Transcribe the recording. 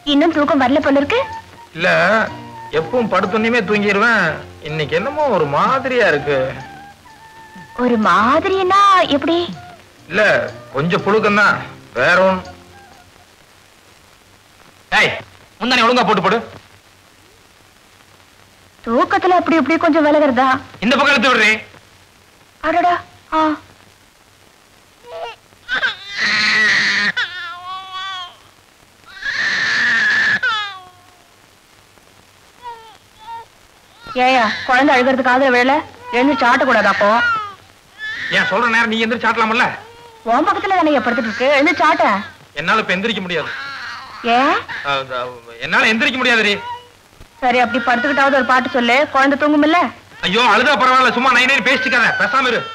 இன்னும் தூக்கம் வரல போல இருக்கு இல்ல எப்பவும் படுத்துனையுமே தூங்கிடுவேன் இன்னைக்கு என்னமோ ஒரு மாதிரியா இருக்கு ஒரு மாதிரினா எப்படி இல்ல கொஞ்சம் புழுக்கம் தான் வேற ஒன்றும் ஏய் முந்தானே ஒழுங்கா போட்டு போடு தூக்கத்துல அப்படி இப்படி கொஞ்சம் விலகிறதா இந்த பக்கம் எடுத்து விடுறேன் அடடா ஆ ஏயா குழந்தை அழுகிறது காதுல விழல எழுந்து சாட்டக்கூடாது அப்போ ஏன் சொல்ற நேரம் நீ எந்திரிச்சு ஆட்டலாமல்ல உன் பக்கத்துல தானே படுத்துட்டு இருக்கு எழுந்து சாட்ட என்னால இப்ப எந்திரிக்க முடியாது ஏன் அஹ், அஹ், என்னால எந்திரிக்க முடியாதுடி சரி அப்படி படுத்துக்கிட்டாவது ஒரு பாட்டு சொல்லு குழந்தை தூங்குமில்ல ஐயோ அழுதா பரவாயில்ல சும்மா நைன் நைன் பேசிட்டுக்காத பேசாம இரு